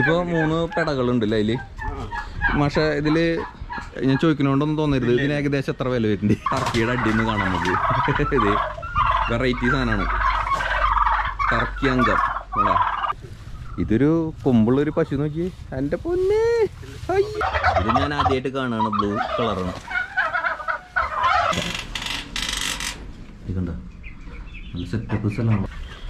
ഇപ്പോൾ മൂന്ന് പെടകളുണ്ടല്ലേ അതില് പക്ഷേ ഇതില് ഞാൻ ചോദിക്കണോണ്ടൊന്നും തോന്നരുത് ഇതിന് ഏകദേശം എത്ര വില വരുന്നുണ്ട് ടർക്കിയുടെ അടിയിൽ കാണാൻ നമുക്ക് ഇത് വെറൈറ്റി സാധനമാണ് ടർക്കി അംഗം കണ്ടോ? ഇതൊരു കൊമ്പുള്ളൊരു പശു നോക്കി എൻ്റെ പൊന്നെ അയ്യ. ഇത് ഞാൻ ആദ്യമായിട്ട് കാണാണ് ബ്ലൂ കളറാണ് ഇത് കണ്ടോ നല്ല സെറ്റപ്പ് സ്ഥലമാണ്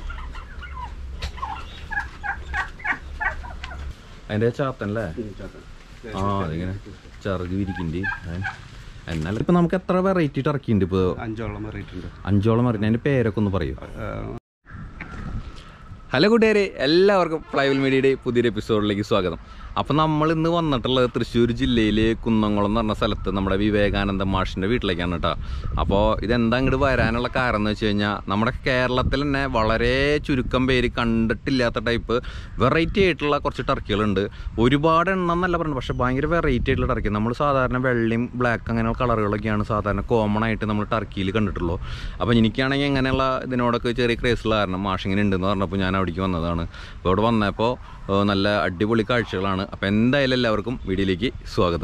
അതിന്റെ ചാത്തനല്ലേ ആ അതിങ്ങനെ ചിറക് വിരിക്കുന്നുണ്ട് എന്നാലും ഇപ്പൊ നമുക്ക് എത്ര വെറൈറ്റി ടർക്കിണ്ട് ഇപ്പൊ അഞ്ചോളം റേറ്റ് ഉണ്ട് അഞ്ചോളം അറിഞ്ഞ അതിന്റെ പേരൊക്കെ ഒന്ന് പറയൂ ഹലോ കൂട്ടുകാരെ എല്ലാവർക്കും ഫ്ലൈവിൽ മീഡിയയുടെ പുതിയൊരു എപ്പിസോഡിലേക്ക് സ്വാഗതം അപ്പം നമ്മൾ ഇന്ന് വന്നിട്ടുള്ളത് തൃശ്ശൂർ ജില്ലയിലെ കുന്നംകുളം എന്ന് പറഞ്ഞ സ്ഥലത്ത് നമ്മുടെ വിവേകാനന്ദ മാഷിൻ്റെ വീട്ടിലേക്കാണ് കേട്ടോ അപ്പോൾ ഇതെന്താ ഇങ്ങോട്ട് വരാനുള്ള കാരണം എന്ന് വെച്ച് കഴിഞ്ഞാൽ നമ്മുടെ കേരളത്തിൽ തന്നെ വളരെ ചുരുക്കം പേര് കണ്ടിട്ടില്ലാത്ത ടൈപ്പ് വെറൈറ്റി ആയിട്ടുള്ള കുറച്ച് ടർക്കികളുണ്ട് ഒരുപാട് എണ്ണം എന്നല്ല പറയുന്നത് പക്ഷേ ഭയങ്കര വെറൈറ്റി ആയിട്ടുള്ള ടർക്കി നമ്മൾ സാധാരണ വെള്ളയും ബ്ലാക്ക് അങ്ങനെയുള്ള കളറുകളൊക്കെയാണ് സാധാരണ കോമൺ ആയിട്ട് നമ്മൾ ടർക്കിയിൽ കണ്ടിട്ടുള്ളൂ അപ്പോൾ എനിക്കാണെങ്കിൽ ഇങ്ങനെയുള്ള ഇതിനോടൊക്കെ ചെറിയ ക്രേസുള്ള കാരണം മാഷിങ്ങനെ ഉണ്ടെന്ന് പറഞ്ഞപ്പോൾ ഞാൻ അവിടേക്ക് വന്നതാണ് അപ്പോൾ ഇവിടെ വന്നപ്പോൾ ഏഹ്, നല്ല അടിപൊളി കാഴ്ചകളാണ് അപ്പോൾ എന്തായാലും എല്ലാവർക്കും വീഡിയോയിലേക്ക് സ്വാഗതം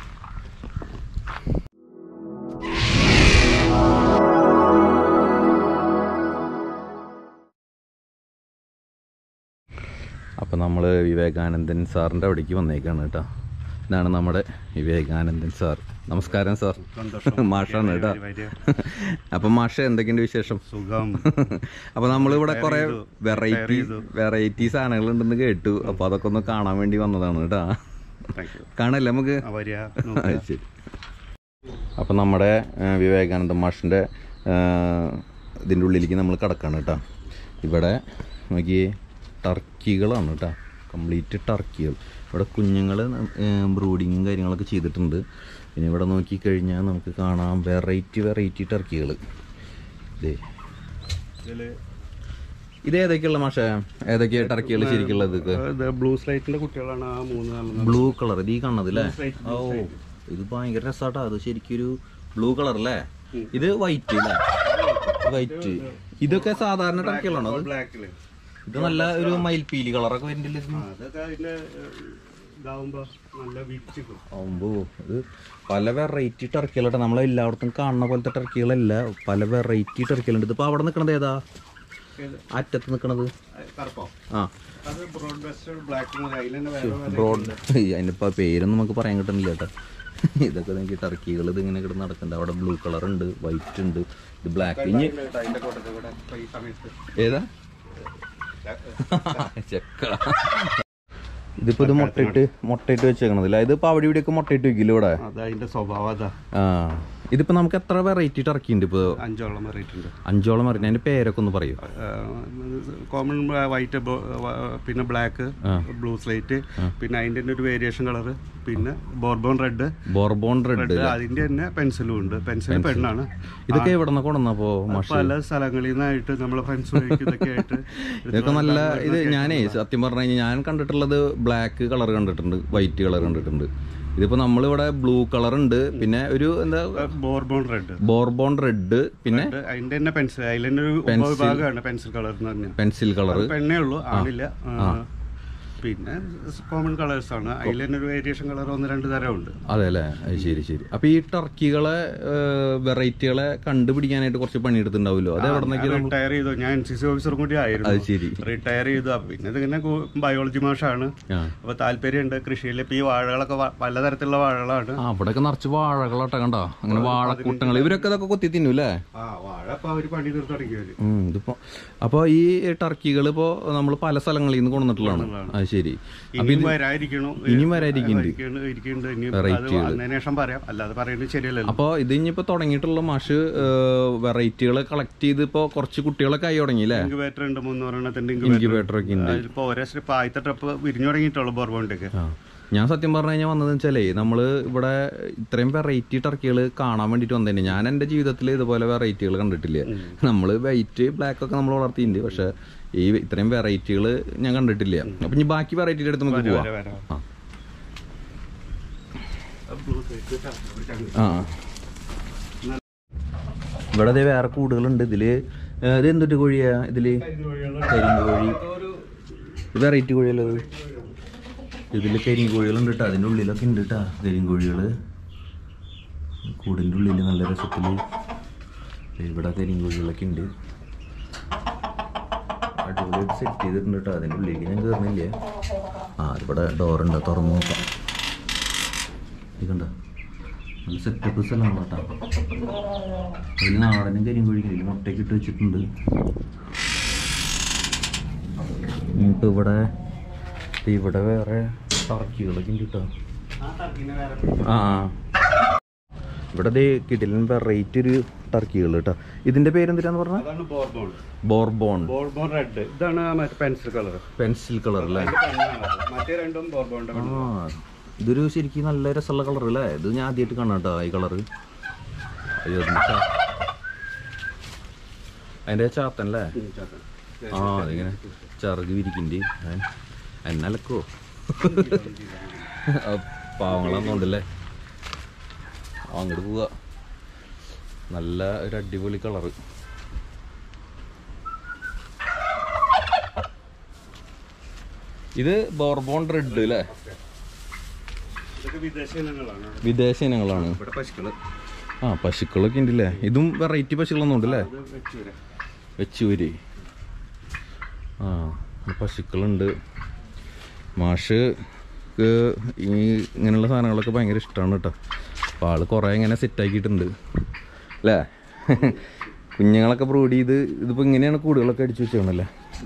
അപ്പോൾ നമ്മൾ വിവേകാനന്ദൻ സാറിൻ്റെ അവിടേക്ക് വന്നേക്കാണ് കേട്ടോ ഇതാണ് നമ്മുടെ വിവേകാനന്ദൻ സാർ നമസ്കാരം സാർ മാഷാണ് കേട്ടോ അപ്പം മാഷ എന്തൊക്കെയുണ്ട് വിശേഷം സുഖം അപ്പൊ നമ്മളിവിടെ കുറെ ചെയ്തു. വെറൈറ്റി ചെയ്തു. വെറൈറ്റി സാധനങ്ങൾ ഉണ്ടെന്ന് കേട്ടു അപ്പൊ അതൊക്കെ ഒന്ന് കാണാൻ വേണ്ടി വന്നതാണ് കേട്ടാ താങ്ക് യു കാണല്ലേ നമുക്ക് ആ വരിക ആ, നോക്കുക. ശരി അപ്പൊ നമ്മുടെ ആ, വിവേകാനന്ദ മാഷിന്റെ ആ, ഇതിന്റെ ഉള്ളിലേക്ക് നമ്മൾ കിടക്കാണ് കേട്ടോ ഇവിടെ നോക്കിയേ ടർക്കികളാണ് കേട്ടോ കംപ്ലീറ്റ് ടർക്കികൾ ഇവിടെ കുഞ്ഞുങ്ങൾ ബ്രൂഡിങ്ങും കാര്യങ്ങളൊക്കെ ചെയ്തിട്ടുണ്ട് പിന്നെ ഇവിടെ നോക്കിക്കഴിഞ്ഞാൽ നമുക്ക് കാണാം വെറൈറ്റി വെറൈറ്റി ടർക്കികൾ ഇതേ ഇതില് ഇത് ഏതൊക്കെയുള്ള മാഷ ഏതൊക്കെയാ ടർക്കികൾ ശരിക്കുള്ളത് ഇതൊക്കെ ഇത് ബ്ലൂ സ്ലൈറ്റിന്റെ കുട്ടികളാണ് ആ മൂന്ന് നാലെണ്ണം ബ്ലൂ കളർ ഇത് ഈ കാണുന്നത് അല്ലേ slate, ഓ ഇത് ഭയങ്കര രസാട്ടാ അത് ശരിക്കൊരു ബ്ലൂ കളർ അല്ലേ ഇത് വൈറ്റ് അല്ലേ വൈറ്റ് ഇതൊക്കെ സാധാരണ ടർക്കികളാണോ അത് ബ്ലാക്കില് ഇത് നല്ല ഒരു മയിൽപ്പീലി കളറൊക്കെ വരുന്നില്ല ആ, അതൊക്കെ അതിന്റെ ഏഹ്, ഇതാവുമ്പോ നല്ല വിറ്റ് ആവുമ്പോ ഇത് പല വെറൈറ്റി ടർക്കികളുണ്ട് നമ്മളെ എല്ലായിടത്തും കാണുന്ന പോലത്തെ ടർക്കികളല്ല പല വെറൈറ്റി ടർക്കികളുണ്ട് ഇതിപ്പോ അവിടെ നിൽക്കണത് ഏതാ അറ്റത്ത് നിൽക്കണത് കറുപ്പോ ആ അത് ബ്രോഡ് ബെസ്റ്റ് ബ്ലാക്ക് അതിൽ തന്നെ വേറെ വേറെ ബ്രോഡ് അതിൻ്റെ ഇപ്പോൾ പേരൊന്നും നമുക്ക് പറയാൻ കിട്ടുന്നില്ല കേട്ടോ ഇതൊക്കെ നമുക്ക് ടർക്കികൾ ഇത് ഇങ്ങനെ കിടന്ന് നടക്കുന്നുണ്ട് അവിടെ ബ്ലൂ കളർ ഉണ്ട് വൈറ്റ് ഉണ്ട് ഇത് ബ്ലാക്ക് ഇനി ഉണ്ട് കേട്ടോ, അതിന്റെ കൂട്ടത്തിൽ കൂടെ ഇപ്പൊ ഈ സമയത്ത് ഏതാ ചെക്ക ഇതിപ്പോ ഇത് മുട്ടയിട്ട് മുട്ടയിട്ട് വെച്ചേക്കണതില്ല ഇതിപ്പോ അവിടെ ഇവിടെയൊക്കെ മുട്ടയിട്ട് വെക്കില്ല ഇവിടെ അത് അതിന്റെ സ്വഭാവം അതാ ആ ഇതിപ്പോ നമുക്ക് എത്ര വെറൈറ്റി ടർക്കി ഉണ്ട് ഇപ്പൊ അഞ്ചോളം റേറ്റ് ഉണ്ട് അഞ്ചോളം അറിഞ്ഞ അതിന്റെ പേരൊക്കെ ഒന്ന് പറയൂ കോമൺ വൈറ്റ് പിന്നെ ബ്ലാക്ക് ബ്ലൂ സ്ലേറ്റ് പിന്നെ അതിന്റെ തന്നെ ഒരു വേരിയേഷൻ കളർ പിന്നെ bourbon red bourbon red red അതിന്റെ തന്നെ പെൻസിലും ഉണ്ട് പെൻസിൽ പെണ്ണാണ് ഇതൊക്കെ എവിടെ നിന്ന് കൊണ്ടുവന്നപ്പോ മാഷ് പല സ്ഥലങ്ങളിൽ നിന്നായിട്ട് നമ്മളെ ഫ്രണ്ട്സ് ഇതൊക്കെ ആയിട്ട് ഇതൊക്കെ നല്ല ഇത് ഞാനേ സത്യം പറഞ്ഞു കഴിഞ്ഞാൽ ഞാൻ കണ്ടിട്ടുള്ളത് ബ്ലാക്ക് കളർ കണ്ടിട്ടുണ്ട് വൈറ്റ് കളർ കണ്ടിട്ടുണ്ട് ഇതിപ്പോ നമ്മളിവിടെ ബ്ലൂ കളർ ഉണ്ട് പിന്നെ ഒരു എന്താ ബോർബോൺ റെഡ് ബോർബോൺ റെഡ് പിന്നെ അതിന്റെ തന്നെ പെൻസിൽ അതിൽ തന്നെ ഒരു ഉപവിഭാഗമാണ് പെൻസിൽ കളർ എന്ന് പറഞ്ഞാൽ പെൻസിൽ കളർ പെണ്ണേ ഉള്ളൂ ആണില്ല ആ, പിന്നെ കോമൺ കളേഴ്സ് ആണ് അതിൽ തന്നെ ഒരു വേരിയേഷൻ കളർ ഒന്ന് രണ്ട് തരം ഉണ്ട് അതെ അല്ലേ അത് ശരി ശരി അപ്പൊ ഈ ടർക്കികളെ വെറൈറ്റികളെ കണ്ടുപിടിക്കാനായിട്ട് കുറച്ച് പണിയെടുത്തിട്ടുണ്ടാവുമല്ലോ അത് എവിടെ നിന്നൊക്കെ റിട്ടയർ ചെയ്തു ഞാൻ എൻ സി സി ഓഫീസറും കൂടി അത് ആയിരുന്നു ശരി റിട്ടയർ ചെയ്തു അപ്പൊ പിന്നെ ഇതിങ്ങനെ ബയോളജി മാഷാണ് ആ അപ്പൊ താല്പര്യമുണ്ട് കൃഷിയിൽ ഇപ്പൊ ഈ വാഴകളൊക്കെ വ- പലതരത്തിലുള്ള വാഴകളാണ് ആ അവിടെയൊക്കെ നിറച്ച് വാഴകളോട്ടെ കണ്ടോ അങ്ങനെ വാഴക്കൂട്ടങ്ങൾ ഇവരൊക്കെ ഇതൊക്കെ കൊത്തി തിന്നു അല്ലേ ആ വാഴ ഇപ്പൊ അവര് പണി തീർത്ത് തുടങ്ങിയവര് ഉം, ഇതിപ്പോ അപ്പൊ ഈ ടർക്കികൾ ഇപ്പോ നമ്മൾ പല സ്ഥലങ്ങളിൽ നിന്ന് കൊണ്ടുവന്നിട്ടുള്ളതാണ് അത് ശരി ഇനിയും വരാതിരിക്കണു ഇനിയും വരാതിരിക്കുന്നുണ്ട് ഇരിക്കുന്നുണ്ട്, ഇരിക്കുന്നുണ്ട് ഇനി അത് Variety-കള്. വന്നതിന് ശേഷം പറയാം അല്ലാതെ പറയുന്നത് ശരിയല്ലല്ലോ അപ്പൊ ഇത് ഇനിയിപ്പോ തുടങ്ങിയിട്ടുള്ള മാഷ് വെറൈറ്റികൾ കളക്ട് ചെയ്ത് ഇപ്പോ കുറച്ച് കുട്ടികളൊക്കെ ആയി തുടങ്ങി അല്ലേ ഇൻക്യുബേറ്റർ ഉണ്ട് മൂന്നൂറെണ്ണത്തിന്റെ ഇൻക്യുബേറ്റർ ഇൻക്യുബേറ്റർ ഒക്കെ ഉണ്ട് അതിലിപ്പോ ഓരോ സ്റ്റെപ്പ് ആദ്യത്തെ ട്രിപ്പ് വിരിഞ്ഞു തുടങ്ങിയിട്ടുള്ളൂ ബോർബോണ്ടൊക്കെ ആ. ഞാൻ സത്യം പറഞ്ഞു കഴിഞ്ഞാൽ വന്നതെന്ന് വെച്ചാലേ നമ്മള് ഇവിടെ ഇത്രയും വെറൈറ്റി ടർക്കികൾ കാണാൻ വേണ്ടിട്ട് വന്നതന്നെ ഞാൻ എന്റെ ജീവിതത്തിൽ ഇതുപോലെ വെറൈറ്റികൾ കണ്ടിട്ടില്ല നമ്മള് വൈറ്റ് ബ്ലാക്ക് ഒക്കെ നമ്മൾ വളർത്തിയിട്ടുണ്ട് പക്ഷെ ഈ ഇത്രയും വെറൈറ്റികൾ ഞാൻ കണ്ടിട്ടില്ല അപ്പൊ ഇനി ബാക്കി വെറൈറ്റിയുടെ അടുത്ത് നമുക്ക് പോവാം വരാം, വരാം. ആ. അത് blue side ഇട്ടാ. ആ ഇവിടെ ദേ വേറെ കൂടുകളുണ്ട് ഇതില് ഏ, ഇത് എന്തൊരു കോഴിയാ ഇതില് കരിങ്ക് കോഴി വെറൈറ്റി കോഴിയല്ലോ ഇത് ഇതിൽ കരിങ്കോഴികളുണ്ട് കേട്ടോ അതിൻ്റെ ഉള്ളിലൊക്കെ ഉണ്ട് കേട്ടോ കരിങ്കോഴികൾ കൂടിൻ്റെ ഉള്ളിൽ നല്ല രസത്തിൽ ഇവിടെ കരിങ്കോഴികളൊക്കെ ഉണ്ട് അടിപൊളിയായിട്ട് സെറ്റ് ചെയ്തിട്ടുണ്ട് കേട്ടോ അതിൻ്റെ ഉള്ളിലേക്ക് ഞാൻ കയറുന്നില്ലേ ആ ഇവിടെ ഡോറുണ്ട് തുറന്നു നോക്കാം ഇത് കണ്ടോ നല്ല സെറ്റപ്പ് സ്ഥലമാണ് കേട്ടോ അതിൽ നാടനും കരിങ്കോഴി ഇതിൽ മുട്ടയ്ക്ക് ഇട്ട് വെച്ചിട്ടുണ്ട് എന്നിട്ട് ഇവിടെ ഇവിടെ വേറെ ടർക്കികളൊക്കെ ഉണ്ട് കേട്ടോ ആ ആ. ഇവിടെ ദേ കിടിലൻ വെറൈറ്റി ഒരു ടർക്കികൾ കേട്ടോ ഇതിന്റെ പേരെന്തിനാന്ന് പറഞ്ഞ അതാണ് ബോർബോൺ ബോർബോൺ ബോർബോൺ റെഡ് ഇതാണ് ആ മറ്റേ പെൻസിൽ കളർ പെൻസിൽ കളർ അല്ലേ മറ്റേ രണ്ടും ബോർബോണിന്റെ ആ ഇതൊരു ശരിക്കും നല്ല രസമുള്ള കളർ അല്ലേ ഇത് ഞാൻ ആദ്യമായിട്ട് കാണാം കേട്ടോ ഈ കളറ് അയ്യോ അതിന്റെ ചാ- അതിന്റെ ചാത്തൻ അല്ലേ ആ അതിങ്ങനെ ചിറക് വിരിക്കുന്നുണ്ട് എന്നലക്കോ പാവങ്ങളൊന്നുണ്ടല്ലേ അങ്ങോട്ട് പോവുക നല്ല ഒരു അടിപൊളി കളറ് ഇത് ബോർബോൺ റെഡ് അല്ലേ ഇതൊക്കെ വിദേശ ഇനങ്ങളാണ് വിദേശ ഇനങ്ങളാണ് ഇവിടെ പശുക്കള് ആ പശുക്കളൊക്കെ ഉണ്ടല്ലേ ഇതും വെറൈറ്റി പശുക്കളൊന്നും ഉണ്ടല്ലേ ഇത് വെച്ചൂര് വെച്ചൂര് ആ പശുക്കളുണ്ട് മാഷ് ഈ ഇങ്ങനെയുള്ള സാധനങ്ങളൊക്കെ ഭയങ്കര ഇഷ്ടമാണ് കേട്ടോ അപ്പോൾ ആള് കുറേ ഇങ്ങനെ സെറ്റാക്കിയിട്ടുണ്ട് അല്ലേ കുഞ്ഞുങ്ങളൊക്കെ ബ്രൂഡ് ചെയ്ത് ഇതിപ്പോൾ ഇങ്ങനെയാണ് കൂടുകളൊക്കെ അടിച്ചു വെച്ചേക്കണല്ലേ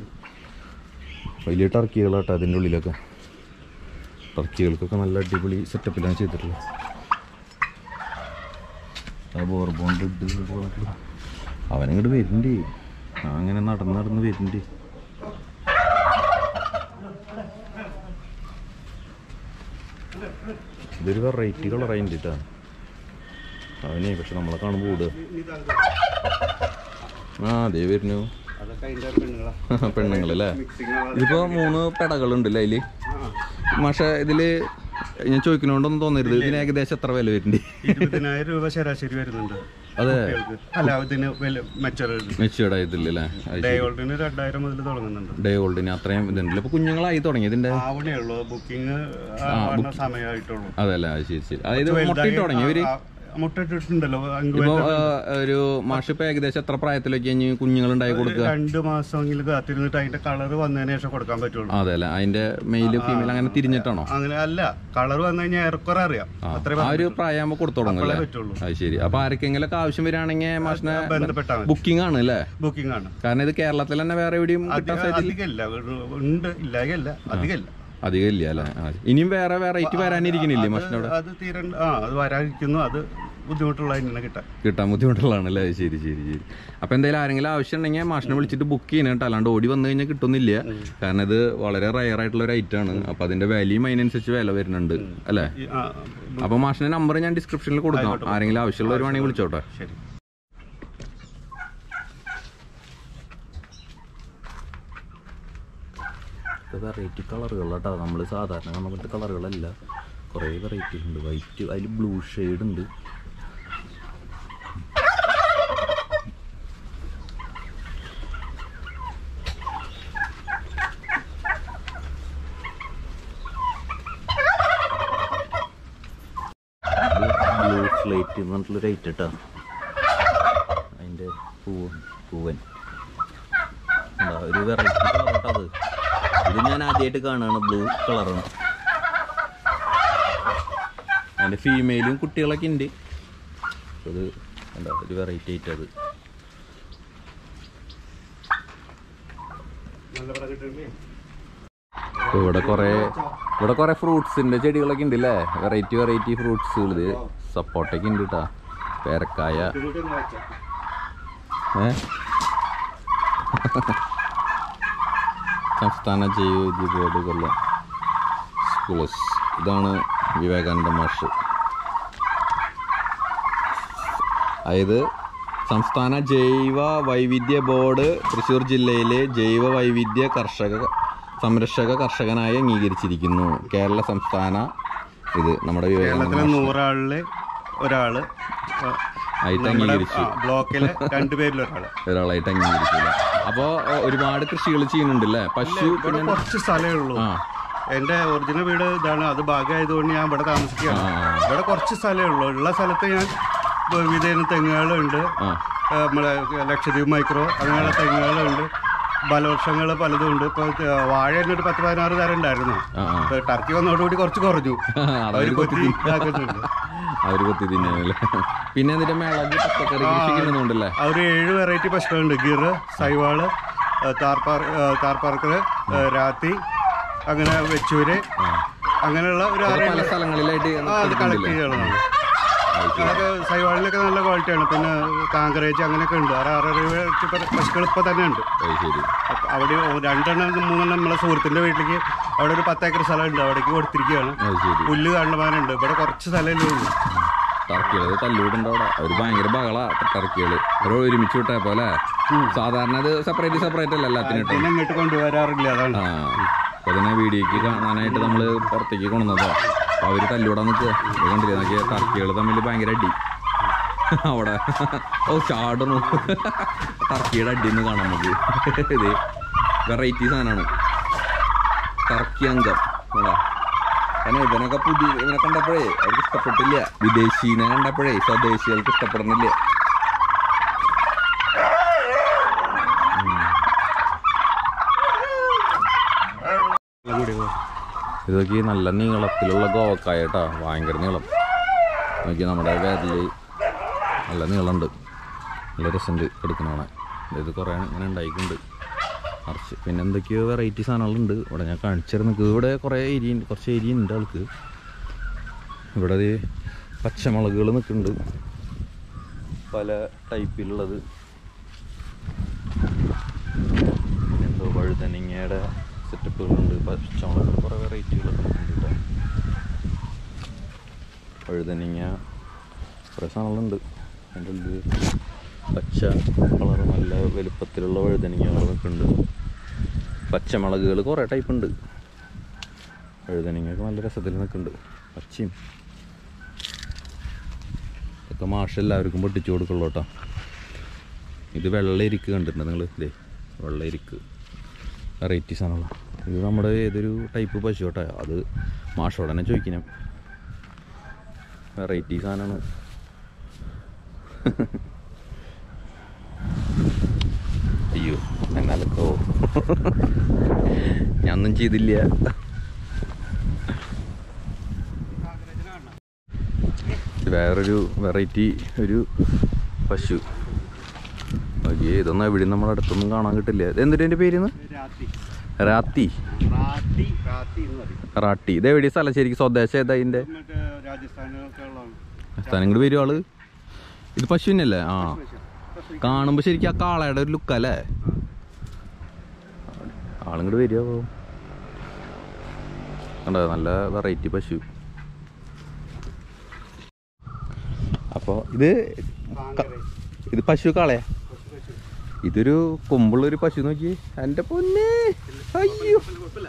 വലിയ ടർക്കികളാട്ടോ അതിൻ്റെ ഉള്ളിലൊക്കെ ടർക്കികൾക്കൊക്കെ നല്ല അടിപൊളി സെറ്റപ്പിലാണ് ചെയ്തിട്ടുള്ളത് ആ ബോർബോണ്ട് ഇട്ട് അവനിങ്ങോട്ട് വരുന്നുണ്ട് ആ അങ്ങനെ നടന്ന് നടന്ന് വരുന്നുണ്ട് ഇതൊരു വെറൈറ്റി കളറായിട്ട് കേട്ടോ അവനെ പക്ഷെ നമ്മളെ കാണുമ്പോൾ ഓടുക ആ അതേ വരുന്നു അതൊക്കെ അതിന്റെ പെണ്ണുങ്ങളാ പെണ്ണുങ്ങളല്ലേ മിക്സിങ് ഇതിപ്പോ മൂന്ന് പെടകളുണ്ടല്ലേ അതില് പക്ഷെ ഇതില് ഞാൻ ചോദിക്കണോണ്ടൊന്നും തോന്നരുത് ഇതിന് ഏകദേശം എത്ര വില വരുന്നുണ്ട് ഇരുപതിനായിരം രൂപ ശരാശരി വരുന്നുണ്ട് അതെ കുട്ടികൾക്ക്. അല്ല ഇതിന് വില മെച്ചറുണ്ട് മെച്ചുവേർഡ് ആയതില്ലേ ഡേ ഗോൾഡിന് രണ്ടായിരം മുതൽ തുടങ്ങുന്നുണ്ട് ഡേ ഗോൾഡിന് അത്രയും ഇതുണ്ടല്ലോ അപ്പൊ കുഞ്ഞുങ്ങളായി തുടങ്ങി ഇതിന്റെ ആവണേ ഉള്ളൂ ബുക്കിംഗ് സമയമായിട്ടുള്ളൂ അതെ അല്ലേ അത് ശരി ശരി അതായത് മുട്ടയിട്ട് തുടങ്ങി ഇവര് മുട്ടിട്ടുണ്ടല്ലോ ഇപ്പൊ ആ, ഒരു മാഷ് ഇപ്പൊ ഏകദേശം എത്ര പ്രായത്തിലൊക്കെ ഇനി കുഞ്ഞുങ്ങൾ ഉണ്ടായി കൊടുക്കുക രണ്ട് മാസമെങ്കിലും കാത്തിരുന്നിട്ട് അതിന്റെ കളർ വന്നതിന് ശേഷം കൊടുക്കാൻ പറ്റുള്ളൂ അതെ അല്ലേ അതിന്റെ മെയില് ഫീമെയിൽ അങ്ങനെ തിരിഞ്ഞിട്ടാണോ അങ്ങനെ അല്ല കളർ വന്നു കഴിഞ്ഞാൽ ഏറെക്കുറെ അറിയാം അത്രേ ആ ഒരു പ്രായമാകുമ്പോ കൊടുത്തു തുടങ്ങും അല്ലേ പറ്റുള്ളൂ അത് ശരി അപ്പൊ ആർക്കെങ്കിലും ഒക്കെ ആവശ്യം വരികയാണെങ്കിൽ മാഷിനെ ബന്ധപ്പെട്ടാൽ മതി ബുക്കിംഗ് ആണ് അല്ലേ ബുക്കിംഗ് ആണ് കാരണം ഇത് കേരളത്തിൽ തന്നെ വേറെ എവിടെയും കിട്ടാൻ സാധ്യത അധികമില്ല ഉണ്ട് ഇല്ലായല്ല അധികമില്ല അധികം ഇല്ല അല്ലേ ആ. ഇനിയും വേറെ വെറൈറ്റി വരാനിരിക്കണില്ലേ മാഷിന്റെ അവിടെ അത് തീരെ ആ അത് വരാതിരിക്കുന്നു അത് ബുദ്ധിമുട്ടുള്ള തന്നെ കിട്ടാൻ കിട്ടാൻ ബുദ്ധിമുട്ടുള്ളതാണ് അല്ലേ ശരി ശരി ശരി അപ്പൊ എന്തായാലും ആരെങ്കിലും ആവശ്യം ഉണ്ടെങ്കിൽ മാഷിനെ വിളിച്ചിട്ട് ബുക്ക് ചെയ്യണം കേട്ടോ അല്ലാണ്ട് ഓടി വന്നു കഴിഞ്ഞാൽ കിട്ടുന്നില്ല കാരണം ഇത് വളരെ റയർ ആയിട്ടുള്ള ഒരു ഐറ്റം ആണ് അപ്പൊ അതിന്റെ വാല്യൂം അതിനനുസരിച്ച് വില വരുന്നുണ്ട് അല്ലേ ഈ, ആ, അപ്പൊ മാഷിന്റെ നമ്പർ ഞാൻ ഡിസ്ക്രിപ്ഷനിൽ കൊടുക്കാം ആരെങ്കിലും ആവശ്യമുള്ളവർ വേണമെങ്കിൽ വിളിച്ചോട്ടെ ശരി വെറൈറ്റി കളറുകൾ കേട്ടോ നമ്മൾ സാധാരണ കാണുന്ന കളറുകളല്ല കുറേ വെറൈറ്റി ഉണ്ട് വൈറ്റ് അതിൽ ബ്ലൂ ഷെയ്ഡ് ഉണ്ട് ബ്ലൂ സ്ലേറ്റ് എന്ന് പറഞ്ഞിട്ടുള്ളൊരു ഐറ്റം കേട്ടോ അതിൻ്റെ പൂവൻ പൂവൻ എന്താ ഒരു വെറൈറ്റി കളർ കേട്ടോ അത് ഇത് ഞാൻ ആദ്യമായിട്ട് കാണുകയാണ് ബ്ലൂ കളറാണ് അതിൻ്റെ ഫീമെയിലും കുട്ടികളൊക്കെ ഉണ്ട് അത് എന്താ ഒരു വെറൈറ്റി ആയിട്ട് അത് നല്ല പടം കിട്ടുന്നില്ലേ ഇപ്പൊ ഇവിടെ കുറേ ഇവിടെ കുറേ ഫ്രൂട്ട്സിൻ്റെ ചെടികളൊക്കെ ഉണ്ട് അല്ലേ വെറൈറ്റി വെറൈറ്റി ഫ്രൂട്ട്സുകൾ ഇത് സപ്പോട്ടൊക്കെ ഉണ്ട് കേട്ടോ പേരക്കായ ഇതുകൂടി ഒന്ന് വായിച്ചാ. ഏ സംസ്ഥാന ജൈവ ബോർഡ് കൊല്ലം സ്കൂളസ് ഇതാണ് വിവേകാനന്ദ മാഷ് അതായത് സംസ്ഥാന ജൈവ വൈവിധ്യ ബോർഡ് തൃശ്ശൂർ ജില്ലയിലെ ജൈവ വൈവിധ്യ കർഷക സംരക്ഷക കർഷകനായി അംഗീകരിച്ചിരിക്കുന്നു കേരള സംസ്ഥാന ഇത് നമ്മുടെ വിവേകാനന്ദ കേരളത്തിലെ നൂറാളില് ഒരാള് ആ, ആയിട്ട് നമ്മുടെ അംഗീകരിച്ചു ആ, ബ്ലോക്കിലെ രണ്ടുപേരിൽ ഒരാള് ഒരാളായിട്ട് അംഗീകരിക്കില്ല അപ്പോൾ ഒരുപാട് കൃഷികൾ ചെയ്യുന്നുണ്ട് അല്ലേ പശു ഇവിടെ കുറച്ച് സ്ഥലമേ ഉള്ളൂ ആ എൻ്റെ ഒറിജിനൽ വീട് ഇതാണ് അത് ഭാഗമായതുകൊണ്ട് ഞാൻ ഇവിടെ താമസിക്കുകയാണ് ഇവിടെ കുറച്ച് സ്ഥലമേ ഉള്ളൂ ഉള്ള സ്ഥലത്ത് ഞാൻ വിധേന തെങ്ങുകളുണ്ട് ആ ഏ, നമ്മളെ ലക്ഷദ്വീപ് മൈക്രോ അങ്ങനെയുള്ള തെങ്ങുകളുണ്ട് ബലവൃക്ഷങ്ങൾ പലതും ഉണ്ട് ഇപ്പോൾ വാഴ തന്നെ ഒരു പത്ത് പതിനാറ് തരം ഉണ്ടായിരുന്നു ആ ആ ഇപ്പൊ ടർക്കി വന്നതോടുകൂടി കുറച്ച് കുറഞ്ഞു അതവര് അവര് കൊത്തി കൊത്തി ഇതാക്കുന്നുണ്ട് അവര് കൊത്തി തിന്നാനല്ലേ പിന്നെ എന്നിട്ട് മിളക് പച്ചക്കറി കൃഷി ചെയ്യുന്നുണ്ടല്ലേ അവർ ഏഴ് വെറൈറ്റി പശുക്കളുണ്ട് ഗിർ സൈവാള് ഏ, താർപ്പാർ ഏ, താർപ്പാർക്കർ ഏ, രാത്തി അങ്ങനെ വെച്ചൂര് അങ്ങനെയുള്ള ഒരു ആറ് പല സ്ഥലങ്ങളിലായിട്ട് ആ, അത് കളക്ട് ചെയ്യാനുള്ളതാണ് അതൊക്കെ സൈവാളിലൊക്കെ നല്ല ക്വാളിറ്റിയാണ് പിന്നെ കാങ്കറേജ് അങ്ങനെയൊക്കെ ഉണ്ട് ഒരു ആറ് വെറൈറ്റി പശുക്കൾ ഇപ്പോൾ തന്നെ ഉണ്ട് അത് ശരി അപ്പൊ അവിടെ ഒരു രണ്ടെണ്ണം മൂന്നെണ്ണം നമ്മളെ സുഹൃത്തിന്റെ വീട്ടിലേക്ക് അവിടെ ഒരു പത്ത് ഏക്കർ സ്ഥലമുണ്ട് അവിടേക്ക് കൊടുത്തിരിക്കുകയാണ് അത് ശരി പുല്ല് കാണുവാനുണ്ട് ഇവിടെ കുറച്ച് സ്ഥലമല്ലേ ഉള്ളൂ ടർക്കികള് തല്ലൂടുണ്ട് അവിടെ അവര് ഭയങ്കര ബഹള ടർക്കികള് ഒരു ഒരുമിച്ച് വിട്ടേ പോലെ സാധാരണ അത് സെപ്പറേറ്റ് സെപ്പറേറ്റ് അല്ല എല്ലാത്തിനും ഇട്ടോ പിന്നെ ഇങ്ങോട്ട് കൊണ്ടുവരാറില്ല അതാണ് ആ അപ്പൊ അതിനെ വീഡിയോക്ക് കാണാനായിട്ട് നമ്മള് പുറത്തേക്ക് കൊണ്ടുവന്നതാ അപ്പൊ അവര് തല്ലൂടാൻ നിൽക്കുക കണ്ടില്ലേ നോക്കിയ ടർക്കികൾ തമ്മിൽ ഭയങ്കര അടി അവിടെ ഓ ചാടണു ടർക്കിയുടെ അടിന്ന് കാണാൻ നമുക്ക് ഇത് വെറൈറ്റി സാധനമാണ് ടർക്കി അംഗം അതാ. കാരണം ഇവനൊക്കെ പുതിയ ഇവനെ കണ്ടപ്പോഴേ അവർക്ക് ഇഷ്ടപ്പെട്ടില്ല വിദേശീനെ കണ്ടപ്പോഴേ സ്വദേശികൾക്ക് ഇഷ്ടപ്പെടുന്നില്ല എല്ലാം കൂടി പോ. ഇതൊക്കെ നല്ല നീളത്തിലുള്ള ഗോവക്കായ കേട്ടോ ഭയങ്കര നീളം നോക്കി നമ്മുടെ വിരല് നല്ല നീളമുണ്ട് നല്ല രസമുണ്ട് എടുക്കണോണെ ഇത് കുറേ ഇങ്ങനെ ഉണ്ടായിട്ടുണ്ട് കുറച്ച് പിന്നെ എന്തൊക്കെയോ വെറൈറ്റി സാധനങ്ങളുണ്ട് ഇവിടെ ഞാൻ കാണിച്ചിരുന്നു ഇവിടെ കുറേ ഏരിയ കുറച്ച് ഏരിയ ഉണ്ട് ആൾക്ക് ഇവിടെ ദേ പച്ചമുളകുകൾ നിൽക്കുന്നുണ്ട് പല ടൈപ്പിലുള്ളത് എന്തോ വഴുതനങ്ങയുടെ സെറ്റപ്പുകളുണ്ട് പച്ചമുളക് കുറേ വെറൈറ്റികളൊക്കെ ഉണ്ട് കേട്ടോ വഴുതനങ്ങ കുറേ സാധനങ്ങളുണ്ട് അതിൻ്റെ ഉള്ളിൽ പച്ച കളർ നല്ല വലുപ്പത്തിലുള്ള വഴുതനങ്ങകൾ നിൽക്കുന്നുണ്ട് പച്ചമുളകുകൾ കുറേ ടൈപ്പ് ഉണ്ട് വഴുതനങ്ങയൊക്കെ നല്ല രസത്തിൽ നിൽക്കുന്നുണ്ട് പച്ചയും ഇതൊക്കെ മാഷ് എല്ലാവർക്കും പൊട്ടിച്ചു കൊടുക്കുള്ളൂ കേട്ടോ ഇത് വെള്ള ഇരിക്ക് കണ്ടിട്ടുണ്ട് നിങ്ങൾ ഇതേ വെള്ള ഇരിക്ക് വെറൈറ്റി സാധനമുള്ള ഇത് നമ്മുടെ ഏതൊരു ടൈപ്പ് പശു കേട്ടോ അത് മാഷോട് തന്നെ ചോദിക്കണം വെറൈറ്റി സാധനമാണ് അയ്യോ എന്നാലോ ഞാനൊന്നും ചെയ്തില്ല ഇത് വേറൊരു വെറൈറ്റി ഒരു പശു ഓക്കെ ഇതൊന്നും എവിടെ നമ്മുടെ അടുത്തൊന്നും കാണാൻ കിട്ടില്ല ഇത് എന്തിട്ട് എൻ്റെ പേരുന്ന് രാത്തി റാത്തി റാത്തി റാത്തി എന്ന് പറയും റാട്ടി ഇത് എവിടെ സ്ഥലം ശരിക്കും സ്വദേശം ഏതാ ഇതിൻ്റെ മറ്റേ രാജസ്ഥാനിലൊക്കെ ഉള്ളതാണ് സ്ഥലം ഇങ്ങോട്ട് വരും ആള് ഇത് പശുവിനല്ലേ ആ പശു. കാണുമ്പോൾ ശരിക്കും ആ കാളയുടെ ഒരു ലുക്കല്ലേ ആളിങ്ങോട്ട് വരുമോ കണ്ടോ നല്ല വെറൈറ്റി പശു അപ്പോൾ ഇത് കാങ്കര. ഇത് പശു കാളയാ പശു, പശു. ഇതൊരു കൊമ്പുള്ളൊരു പശു നോക്കി എൻ്റെ പൊന്നെ അയ്യോ കുഴപ്പമില്ല.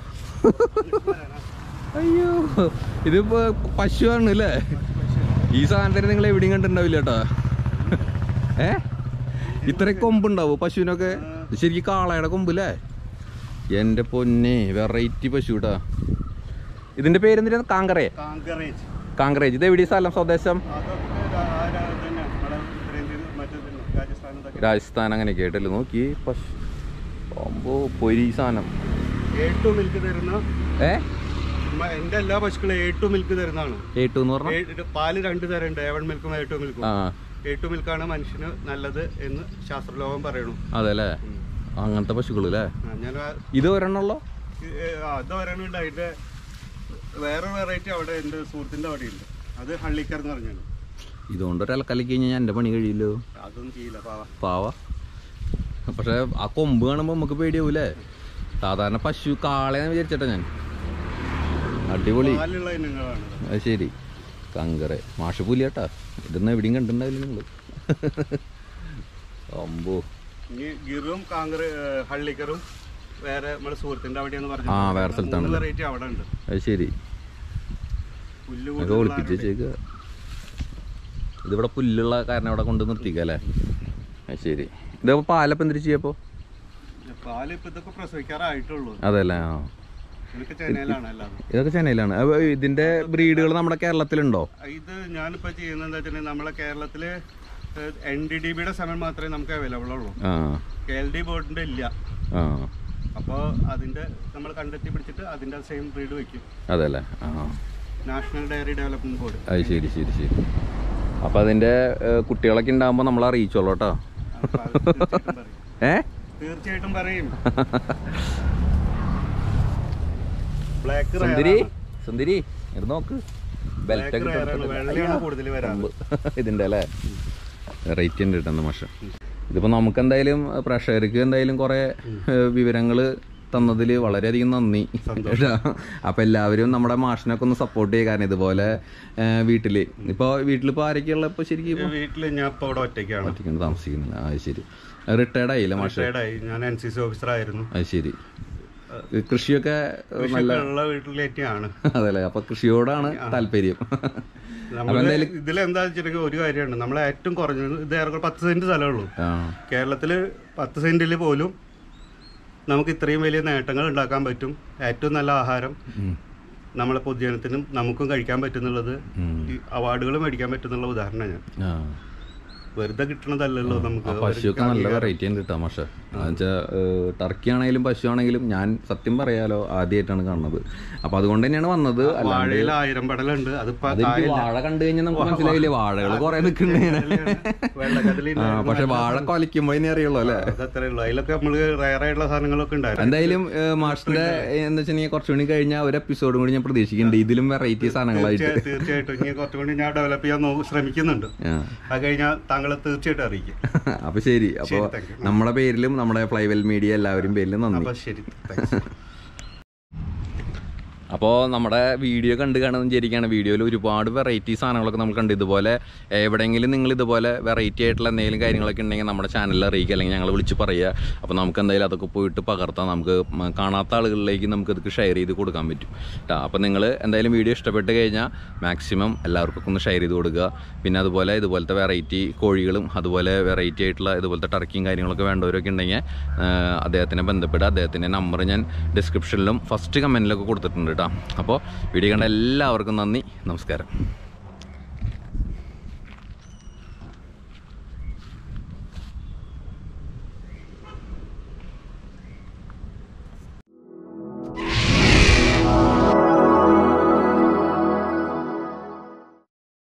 അയ്യോ ഇതിപ്പോ പശുവാണ് അല്ലേ ഈ സാധനത്തിന് നിങ്ങൾ എവിടെയും കണ്ടിട്ടുണ്ടാവില്ല കേട്ടാ ഏ ഇത്ര കൊമ്പുണ്ടാവും പശുവിനൊക്കെ ഇത് ശരിക്കും കാളയുടെ കൊമ്പല്ലേ എൻ്റെ പൊന്നെ വെറൈറ്റി പശു കേട്ടാ ഇതിന്റെ പേരെന്തിനാ കാങ്കറേ കാങ്കറേജ്. കാങ്കറേജ് ഇത് എവിടെ സ്ഥലം സ്വദേശം അതൊക്കെ രാ- ആ രാ- തന്നെ. നമ്മുടെ ഉത്തരേന്ത്യയിൽ മറ്റേ തന്നെ. രാജസ്ഥാനിലൊക്കെ. രാജസ്ഥാൻ അങ്ങനെയൊക്കെ ആയിട്ടല്ലേ നോക്കി പശു അമ്പോ പൊരി സാധനം ഏറ്റവും മിൽക്ക് തരുന്ന ഏ മ- എന്റെ എല്ലാ പശുക്കളും ഏറ്റവും മിൽക്ക് തരുന്നതാണ് ഏറ്റു എന്ന് പറഞ്ഞ ഏ- ഇത് പാല് രണ്ട് തരം ഉണ്ട് ഏവൺ മിൽക്കും ഏറ്റവും മിൽക്കും ആ ഏറ്റവും മിൽക്കാണ് മനുഷ്യന് നല്ലത് എന്ന് ശാസ്ത്രലോകം പറയണു അതെ അല്ലേ അങ്ങനത്തെ പശുക്കൾ അല്ലേ ആ, ഞാൻ ആ- ഇത് ഒരെണ്ണുള്ളോ ഈ- ഏ, ആ, അത് പറയുന്നുണ്ട് അതിന്റെ വേറെ വെറൈറ്റി അവിടെ എൻ്റെ സുഹൃത്തിന്റെ അവിടെ ഉണ്ട് അത് ഹള്ളിക്കർ എന്ന് പറഞ്ഞാണ് ഇതുകൊണ്ട് ഒരു അലക്കലക്ക് കഴിഞ്ഞാൽ എൻ്റെ പണി കഴിയില്ലോ അതൊന്നും ചെയ്യില്ല പാവ പാവ പക്ഷെ ആ കൊമ്പ് കാണുമ്പോൾ നമുക്ക് പേടിയാവൂലേ സാധാരണ പശു കാളയെന്ന് വിചാരിച്ചേട്ടാ ഞാൻ അടിപൊളി പാലുള്ള ഇനങ്ങളാണ് അത് ശരി കങ്കറെ മാഷ പുലിയാട്ടാ ഇതൊന്നും എവിടെയും കണ്ടിട്ടുണ്ടാവില്ല നിങ്ങൾ അമ്പോ ഇനി ഗിറും കാങ്കർ ഹള്ളിക്കറും വേറെ നമ്മുടെ സുഹൃത്തിന്റെ അവിടെയെന്ന് പറഞ്ഞു ആ, വേറെ സ്ഥലത്താണല്ലേ? വെറൈറ്റി അവിടെ ഉണ്ട് അത് ശരി പുല്ല് ഒക്കെ കൂടുതലുള്ള ഒളിപ്പിച്ച് വെച്ചേക്കുക ഇതിവിടെ പുല്ലുള്ള കാരണം അവിടെ കൊണ്ട് നിർത്തിക്കുക അല്ലേ അത് ശരി ഇതിപ്പോൾ പാലപ്പം എന്തിരി ചെയ്യപ്പോൾ പാല് ഇപ്പൊ ഇതൊക്കെ പ്രസവിക്കാറായിട്ടുള്ളൂ അതല്ലേ ആ ഇതൊക്കെ ചൈനയിലാണ് എല്ലാം ഇതൊക്കെ ചെന്നൈയിലാണ് അപ്പൊ ഇതിന്റെ ബ്രീഡുകൾ നമ്മുടെ കേരളത്തിലുണ്ടോ ഇത് ഞാനിപ്പോ ചെയ്യുന്നത് എന്താ വെച്ചിട്ടുണ്ടെങ്കിൽ നമ്മളെ കേരളത്തില് എൻ ഡി ഡി ബിയുടെ സമയം മാത്രമേ നമുക്ക് അവൈലബിൾ ഉള്ളൂ ആ കെ എൽ ഡി ബോർഡിന്റെ ഇല്ല ആ അപ്പോൾ അതിന്റെ നമ്മൾ കണ്ടെത്തി പിടിച്ചിട്ട് അതിന്റെ സെയിം ബ്രീഡ് വെക്കും അതെ അല്ലേ ആ നാഷണൽ ഡയറി ഡെവലപ്മെന്റ് ബോർഡ് അത് ശരി ശരി ശരി അപ്പൊ അതിന്റെ ഏ, കുട്ടികളൊക്കെ ഉണ്ടാകുമ്പോ നമ്മൾ അറിയിച്ചോളൂ കേട്ടോ തീർച്ചയായിട്ടും പറയും ഏ തീർച്ചയായിട്ടും പറയും ബ്ലാക്ക് സുന്ദരി സുന്ദരി ഇത് നോക്ക് ബെൽറ്റ് ഒക്കെ വെള്ളയാണ് കൂടുതൽ വരാറ് ഇതിന്റെ അല്ലേ റേറ്റ് ഉണ്ട് കിട്ടുന്ന മാഷ ഇതിപ്പോ നമുക്ക് എന്തായാലും പ്രേക്ഷകർക്ക് എന്തായാലും കുറെ വിവരങ്ങൾ തന്നതിൽ വളരെയധികം നന്ദി അപ്പൊ എല്ലാവരും നമ്മുടെ മാഷിനൊക്കെ ഒന്ന് സപ്പോർട്ട് ചെയ്യുക കാരണം ഇതുപോലെ ഏ, വീട്ടില് ഇപ്പൊ വീട്ടിലിപ്പോ ആരൊക്കെയുള്ള ഇപ്പൊ ശരിക്കും വീട്ടില് ഞാൻ ഇപ്പൊ ഇവിടെ ഒറ്റയ്ക്കാണ് ഒറ്റയ്ക്കാണ് താമസിക്കുന്നില്ല അത് ശരി റിട്ടയർഡ് ആയില്ലേ മാഷ് Retired ആയി ഞാൻ എൻ സി സി ഓഫീസർ ആയിരുന്നു അത് ശരി കൃഷിയൊക്കെ കൃഷിയൊക്കെ ഉള്ള വീട്ടിലേറ്റാണ് അതല്ലേ അപ്പൊ കൃഷിയോടാണ് താല്പര്യം നമ്മൾ ഇതിലെന്താ വെച്ചിട്ടുണ്ടെങ്കിൽ ഒരു കാര്യമാണ് നമ്മളെ ഏറ്റവും കുറഞ്ഞത് ഇത് ഏറെ പത്ത് സെന്റ് സ്ഥലമേ ഉള്ളൂ ആ കേരളത്തില് പത്ത് സെന്റിൽ പോലും നമുക്ക് ഇത്രയും വലിയ നേട്ടങ്ങൾ ഉണ്ടാക്കാൻ പറ്റും ഏറ്റവും നല്ല ആഹാരം ഉം. നമ്മളെ പൊതുജനത്തിനും നമുക്കും കഴിക്കാൻ പറ്റുന്നുള്ളത് ഉം. ഈ അവാർഡുകൾ മേടിക്കാൻ പറ്റുന്നുള്ള ഉദാഹരണം ഞാൻ ആ വെറുതെ കിട്ടണതല്ലല്ലോ നമുക്ക് പശുവൊക്കെ നല്ല വെറൈറ്റി ഉണ്ട് കിട്ടാം പക്ഷെ എന്നുവെച്ചാൽ ടർക്കി ആണെങ്കിലും പശു ആണെങ്കിലും ഞാൻ സത്യം പറയാലോ ആദ്യമായിട്ടാണ് കാണുന്നത് അപ്പൊ അതുകൊണ്ട് തന്നെയാണ് വന്നത് അല്ല വാഴയിൽ ആയിരം പടലുണ്ട് അതിപ്പോ അതെനിക്ക് വാഴ കണ്ടു കഴിഞ്ഞാൽ നമുക്ക് മനസ്സിലായില്ലേ വാഴകൾ കുറെ നിൽക്കുന്നുണ്ട് വെള്ളക്കടലിൽ ആ പക്ഷെ വാഴ കൊലയ്ക്കുമ്പോ ഇനി അറിയുള്ളൂ അല്ലേ അതത്രേ ഉള്ളൂ അതിലൊക്കെ നമ്മള് റയർ ആയിട്ടുള്ള സാധനങ്ങളൊക്കെ ഉണ്ടായിരുന്നു എന്തായാലും ഏഹ്, മാഷിന്റെ എന്ന് വെച്ചിട്ടുണ്ടെങ്കിൽ കുറച്ചുകൂടി കഴിഞ്ഞാൽ ഒരു എപ്പിസോഡും കൂടി ഞാൻ പ്രതീക്ഷിക്കുന്നുണ്ട് ഇതിലും വെറൈറ്റി സാധനങ്ങളായിട്ട് തീർച്ചയായും- തീർച്ചയായിട്ടും ഇനി കുറച്ചുകൂടി ഞാൻ ഡെവലപ്പ് ചെയ്യാൻ നോ- ശ്രമിക്കുന്നുണ്ട് ആ. അത് കഴിഞ്ഞാൽ താങ്കളെ തീർച്ചയായിട്ടും അറിയിക്കും അപ്പൊ ശരി അപ്പൊ thank you. നമ്മുടെ പേരിലും നമ്മുടെ ഫ്ലൈവെൽ മീഡിയ എല്ലാവരും പേരിലും നന്ദി അപ്പൊ ശരി താങ്ക്സ് അപ്പോൾ നമ്മുടെ വീഡിയോ കണ്ട് കാണുന്ന വിചാരിക്കുകയാണ് വീഡിയോയിൽ ഒരുപാട് വെറൈറ്റി സാധനങ്ങളൊക്കെ നമ്മൾ കണ്ട് ഇതുപോലെ എവിടെയെങ്കിലും നിങ്ങൾ ഇതുപോലെ വെറൈറ്റി ആയിട്ടുള്ള എന്തെങ്കിലും കാര്യങ്ങളൊക്കെ ഉണ്ടെങ്കിൽ നമ്മുടെ ചാനലിൽ അറിയിക്കുക അല്ലെങ്കിൽ ഞങ്ങൾ വിളിച്ച് പറയുക അപ്പോൾ നമുക്ക് എന്തായാലും അതൊക്കെ പോയിട്ട് പകർത്താം നമുക്ക് മ- കാണാത്ത ആളുകളിലേക്ക് നമുക്ക് ഇതൊക്കെ ഷെയർ ചെയ്ത് കൊടുക്കാൻ പറ്റും കേട്ടോ അപ്പോൾ നിങ്ങൾ എന്തായാലും വീഡിയോ ഇഷ്ടപ്പെട്ട് കഴിഞ്ഞാൽ മാക്സിമം എല്ലാവർക്കും ഒന്ന് ഷെയർ ചെയ്ത് കൊടുക്കുക പിന്നെ അതുപോലെ ഇതുപോലത്തെ വെറൈറ്റി കോഴികളും അതുപോലെ വെറൈറ്റി ആയിട്ടുള്ള ഇതുപോലത്തെ ടർക്കിയും കാര്യങ്ങളൊക്കെ വേണ്ടവരൊക്കെ ഉണ്ടെങ്കിൽ ആ, അദ്ദേഹത്തിനെ ബന്ധപ്പെടുക അദ്ദേഹത്തിൻ്റെ നമ്പർ ഞാൻ ഡിസ്ക്രിപ്ഷനിലും ഫസ്റ്റ് കമൻറ്റിലൊക്കെ കൊടുത്തിട്ടുണ്ട് കേട്ടോ അപ്പോൾ വീഡിയോ കണ്ട എല്ലാവർക്കും നന്ദി നമസ്കാരം